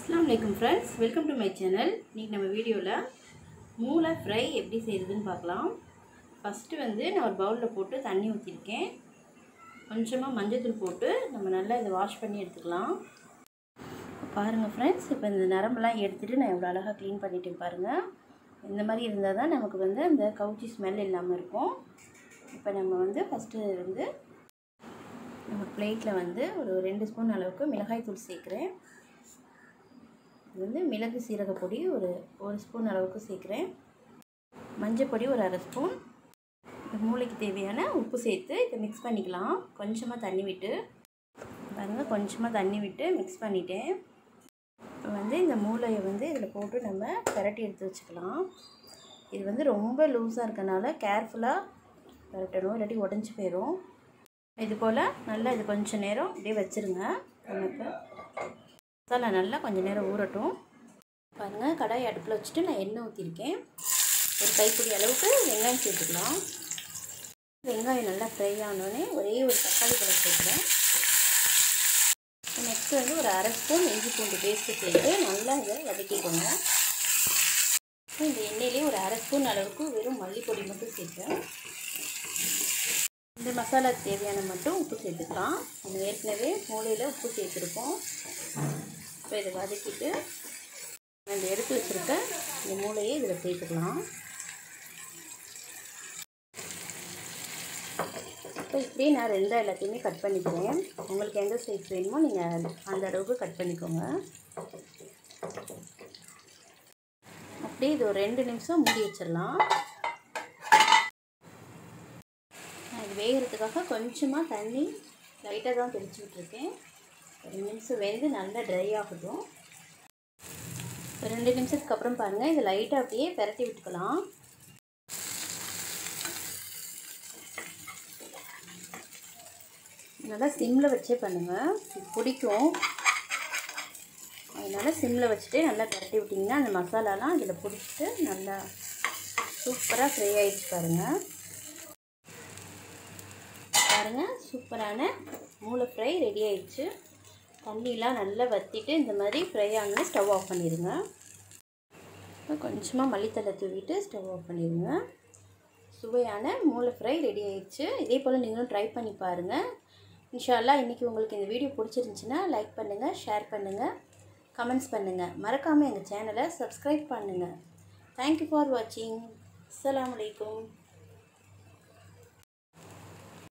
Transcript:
அஸ்லாம் வலைக்கம் friends welcome to my channel இன்றைக்கி நம்ம வீடியோவில் மூளை ஃப்ரை எப்படி செய்கிறதுன்னு பார்க்கலாம் ஃபஸ்ட்டு வந்து நான் ஒரு பவுலில் போட்டு தண்ணி ஊற்றிருக்கேன் கொஞ்சமாக மஞ்சள்தூள் போட்டு நம்ம நல்லா இதை வாஷ் பண்ணி எடுத்துக்கலாம் பாருங்கள் ஃப்ரெண்ட்ஸ் இப்போ இந்த நரம்பெல்லாம் எடுத்துகிட்டு நான் எவ்வளோ அழகாக க்ளீன் பண்ணிட்டேன் பாருங்கள் இந்த மாதிரி இருந்தால் தான் நமக்கு வந்து அந்த கவுச்சி ஸ்மெல் இல்லாமல் இருக்கும் இப்போ நம்ம வந்து ஃபஸ்ட்டு வந்து நம்ம பிளேட்டில் வந்து ஒரு ரெண்டு ஸ்பூன் அளவுக்கு மிளகாய் தூள் சேர்க்குறேன் இது வந்து மிளகு சீரக பொடி ஒரு ஒரு ஸ்பூன் அளவுக்கு சேர்க்குறேன் மஞ்சள் பொடி ஒரு அரை ஸ்பூன் இந்த மூளைக்கு தேவையான உப்பு சேர்த்து இதை மிக்ஸ் பண்ணிக்கலாம் கொஞ்சமாக தண்ணி விட்டு பாருங்கள் கொஞ்சமாக தண்ணி விட்டு மிக்ஸ் பண்ணிட்டேன் இப்போ வந்து இந்த மூளையை வந்து இதில் போட்டு நம்ம பெரட்டி எடுத்து வச்சுக்கலாம் இது வந்து ரொம்ப லூஸாக இருக்கனால கேர்ஃபுல்லாக பெரட்டணும் இல்லாட்டி உடஞ்சி போயிடும் இது போல் நல்லா இது கொஞ்சம் நேரம் அப்படியே வச்சுருங்க நமக்கு மசாலா நல்லா கொஞ்சம் நேரம் ஊறட்டும் பாருங்கள் கடாய் அடுப்பில் வச்சுட்டு நான் எண்ணெய் ஊற்றிருக்கேன் ஒரு கைப்பிடி அளவுக்கு வெங்காயம் சேர்த்துக்கலாம் வெங்காயம் நல்லா ஃப்ரை ஆனோடனே ஒரே ஒரு தக்காளி பழம் சேர்க்குறேன் நெக்ஸ்ட் வந்து ஒரு அரை ஸ்பூன் இஞ்சி பூண்டு பேஸ்ட்டு சேர்த்து நல்லா இதை வதக்கிக்கோங்க இந்த எண்ணெயிலே ஒரு அரை ஸ்பூன் அளவுக்கு வெறும் மல்லிப்பொடி மட்டும் சேர்க்குறேன் இந்த மசாலாக்கு தேவையான மட்டும் உப்பு சேர்த்துக்கலாம் நம்ம ஏற்கனவே மூளையில் உப்பு சேர்த்துருக்கோம் இப்போ இதை வதக்கிட்டு அந்த எடுத்து வச்சுருக்க இந்த மூளையை இதில் சேர்த்துக்கலாம் இப்போ இப்படியே நான் ரெண்டாக எல்லாத்தையுமே கட் பண்ணிக்கிறேன் உங்களுக்கு எந்த சைஸ் வேணுமோ நீங்கள் அந்த அளவுக்கு கட் பண்ணிக்கோங்க அப்படியே இது ஒரு ரெண்டு நிமிஷம் மூடி வச்சிடலாம் நான் இது வேகிறதுக்காக கொஞ்சமாக தண்ணி லைட்டாக தான் தெளிச்சு விட்ருக்கேன் ரெண்டு நிமிஷம் வெந்து நல்லா ட்ரை ஆகட்டும் ரெண்டு நிமிஷத்துக்கு அப்புறம் பாருங்கள் இது லைட்டாக அப்படியே பெரட்டி விட்டுக்கலாம் நல்லா சிம்மில் வச்சே பண்ணுங்கள் இது பிடிக்கும் அதனால் சிம்மில் வச்சுட்டு நல்லா பெரட்டி விட்டிங்கன்னா அந்த மசாலாலாம் அதில் பிடிச்சிட்டு நல்லா சூப்பராக ஃப்ரை ஆகிடுச்சு பாருங்கள் பாருங்கள் சூப்பரான மூளை ஃப்ரை ரெடி ஆயிடுச்சு தண்ணியெலாம் நல்லா வற்றிட்டு இந்த மாதிரி ஃப்ரை ஆனு ஸ்டவ் ஆஃப் பண்ணிடுங்க கொஞ்சமாக மல்லித்தலை தூவிட்டு ஸ்டவ் ஆஃப் பண்ணிடுங்க சுவையான மூளை ஃப்ரை ரெடி ஆயிடுச்சு இதே போல் நீங்களும் ட்ரை பண்ணி பாருங்கள் இன்ஷால்லா இன்றைக்கி உங்களுக்கு இந்த வீடியோ பிடிச்சிருந்துச்சின்னா லைக் பண்ணுங்கள் ஷேர் பண்ணுங்கள் கமெண்ட்ஸ் பண்ணுங்கள் மறக்காமல் எங்கள் சேனலை சப்ஸ்கிரைப் பண்ணுங்கள் தேங்க்யூ ஃபார் வாட்சிங் அஸ்லாம் வலைக்கம்